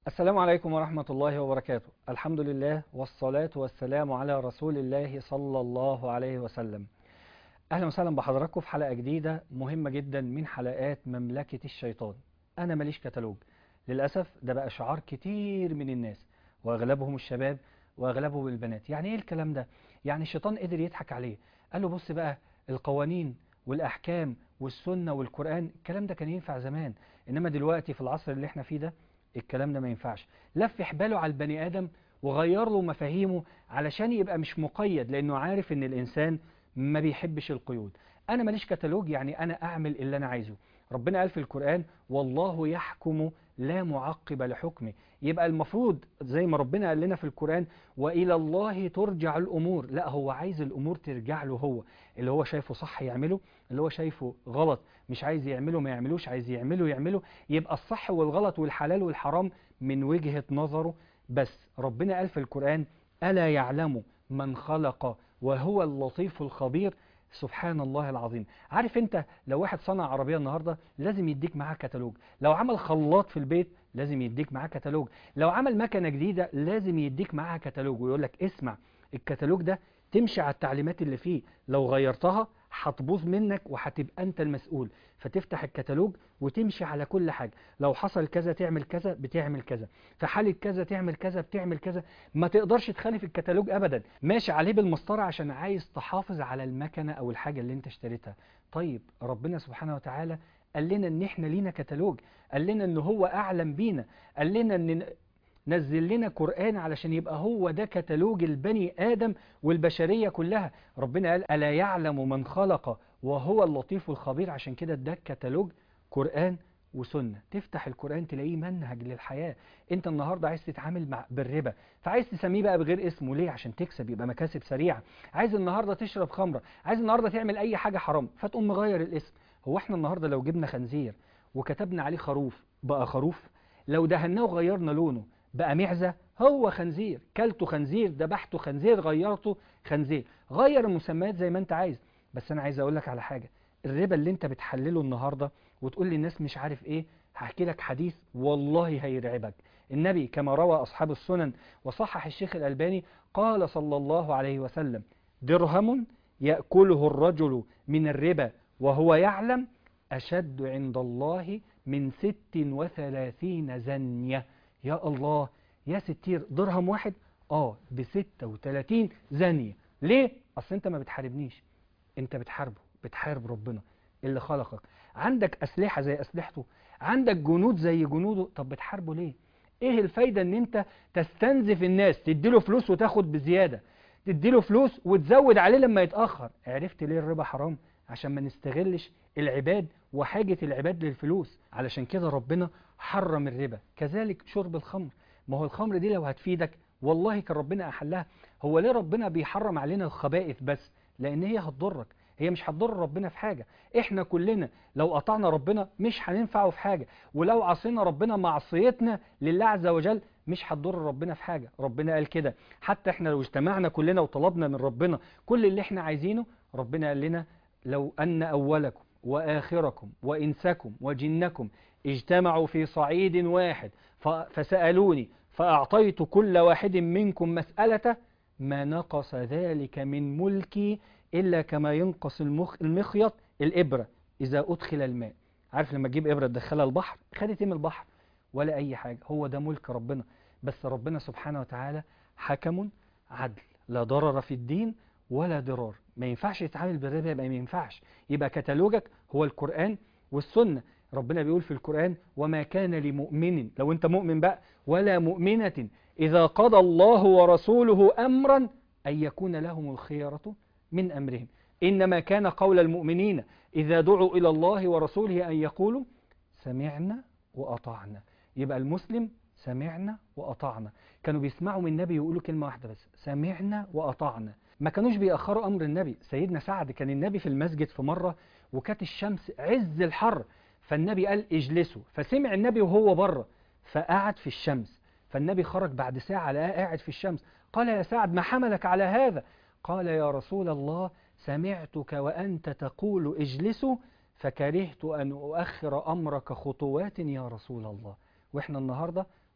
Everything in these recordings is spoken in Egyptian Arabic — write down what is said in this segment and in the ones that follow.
السلام عليكم ورحمة الله وبركاته الحمد لله والصلاة والسلام على رسول الله صلى الله عليه وسلم أهلا وسهلا بحضراتكم في حلقة جديدة مهمة جدا من حلقات مملكة الشيطان أنا ماليش كتالوج للأسف ده بقى شعار كتير من الناس وأغلبهم الشباب وأغلبهم البنات يعني إيه الكلام ده؟ يعني الشيطان قدر يضحك عليه قال له بص بقى القوانين والأحكام والسنة والقرآن الكلام ده كان ينفع زمان إنما دلوقتي في العصر اللي احنا فيه ده الكلام ده ما ينفعش لف حباله على البني آدم وغير له مفاهيمه علشان يبقى مش مقيد لأنه عارف إن الإنسان ما بيحبش القيود أنا ماليش كتالوج يعني أنا أعمل اللي أنا عايزه ربنا قال في القرآن والله يحكم لا معقب لحكمه يبقى المفروض زي ما ربنا قال لنا في القرآن وإلى الله ترجع الأمور لا هو عايز الأمور ترجع له هو اللي هو شايفه صح يعمله اللي هو شايفه غلط مش عايز يعمله ما يعملوش عايز يعمله يعمله يبقى الصح والغلط والحلال والحرام من وجهة نظره بس ربنا قال في القرآن ألا يعلم من خلق وهو اللطيف الخبير سبحان الله العظيم عارف انت لو واحد صنع عربية النهاردة لازم يديك معاه كتالوج لو عمل خلاط في البيت لازم يديك معاه كتالوج لو عمل مكنة جديدة لازم يديك معاها كتالوج ويقول لك اسمع الكتالوج ده تمشي على التعليمات اللي فيه لو غيرتها هتبوظ منك وهتبقى انت المسؤول فتفتح الكتالوج وتمشي على كل حاجة لو حصل كذا تعمل كذا بتعمل كذا في حالة كذا تعمل كذا بتعمل كذا ما تقدرش تخالف الكتالوج ابدا ماشي عليه بالمسطرة عشان عايز تحافظ على المكنة او الحاجة اللي انت اشتريتها طيب ربنا سبحانه وتعالى قال لنا ان احنا لينا كتالوج قال لنا ان هو اعلم بينا قال لنا ان نزل لنا قرآن علشان يبقى هو ده كتالوج البني آدم والبشرية كلها ربنا قال ألا يعلم من خلق وهو اللطيف الخبير عشان كده ده كتالوج قرآن وسنة تفتح القرآن تلاقيه منهج للحياة انت النهاردة عايز تتعامل مع بالربا فعايز تسميه بقى بغير اسمه ليه عشان تكسب يبقى مكاسب سريعة عايز النهاردة تشرب خمرة عايز النهاردة تعمل اي حاجة حرام فتقوم مغير الاسم هو احنا النهاردة لو جبنا خنزير وكتبنا عليه خروف بقى خروف لو دهناه وغيرنا لونه بقى معزة هو خنزير كلته خنزير ذبحته خنزير غيرته خنزير غير المسميات زي ما انت عايز بس انا عايز اقول لك على حاجة الربا اللي انت بتحلله النهاردة وتقول للناس مش عارف ايه هحكي لك حديث والله هيرعبك النبي كما روى أصحاب السنن وصحح الشيخ الألباني قال صلى الله عليه وسلم درهم يأكله الرجل من الربا وهو يعلم أشد عند الله من ست وثلاثين زنية يا الله يا ستير درهم واحد اه بستة وتلاتين زانية ليه؟ اصل انت ما بتحاربنيش انت بتحاربه بتحارب ربنا اللي خلقك عندك اسلحة زي اسلحته عندك جنود زي جنوده طب بتحاربه ليه؟ ايه الفايدة ان انت تستنزف الناس تديله فلوس وتاخد بزيادة تديله فلوس وتزود عليه لما يتأخر عرفت ليه الربا حرام؟ عشان ما نستغلش العباد وحاجة العباد للفلوس علشان كده ربنا حرم الربا كذلك شرب الخمر ما هو الخمر دي لو هتفيدك والله كان ربنا أحلها هو ليه ربنا بيحرم علينا الخبائث بس لأن هي هتضرك هي مش هتضر ربنا في حاجة احنا كلنا لو قطعنا ربنا مش هننفعه في حاجة ولو عصينا ربنا معصيتنا لله عز وجل مش هتضر ربنا في حاجة ربنا قال كده حتى احنا لو اجتمعنا كلنا وطلبنا من ربنا كل اللي احنا عايزينه ربنا قال لنا لو أن أولكم وآخركم وإنسكم وجنكم اجتمعوا في صعيد واحد فسألوني فأعطيت كل واحد منكم مسألة ما نقص ذلك من ملكي إلا كما ينقص المخ المخيط الإبرة إذا أدخل الماء عارف لما تجيب إبرة تدخلها البحر خدت من البحر ولا أي حاجة هو ده ملك ربنا بس ربنا سبحانه وتعالى حكم عدل لا ضرر في الدين ولا ضرار ما ينفعش يتعامل بالربا يبقى ما ينفعش يبقى كتالوجك هو القرآن والسنة ربنا بيقول في القرآن وما كان لمؤمن لو انت مؤمن بقى ولا مؤمنة إذا قضى الله ورسوله أمرا أن يكون لهم الخيرة من أمرهم إنما كان قول المؤمنين إذا دعوا إلى الله ورسوله أن يقولوا سمعنا وأطعنا يبقى المسلم سمعنا وأطعنا كانوا بيسمعوا من النبي يقولوا كلمة واحدة بس سمعنا وأطعنا ما كانوش بيأخروا أمر النبي سيدنا سعد كان النبي في المسجد في مرة وكانت الشمس عز الحر فالنبي قال اجلسوا فسمع النبي وهو بره فقعد في الشمس فالنبي خرج بعد ساعة لقاه قاعد في الشمس قال يا سعد ما حملك على هذا قال يا رسول الله سمعتك وأنت تقول اجلسوا فكرهت أن أؤخر أمرك خطوات يا رسول الله وإحنا النهاردة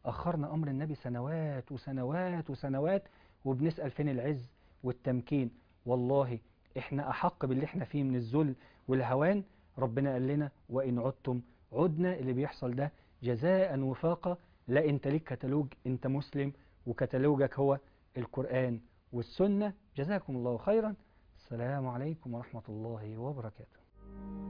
أخرنا أمر النبي سنوات وسنوات وسنوات وبنسأل فين العز والتمكين والله احنا أحق باللي احنا فيه من الذل والهوان ربنا قال لنا وإن عدتم عدنا اللي بيحصل ده جزاء وفاقة لا انت ليك كتالوج انت مسلم وكتالوجك هو القرآن والسنة جزاكم الله خيرا السلام عليكم ورحمة الله وبركاته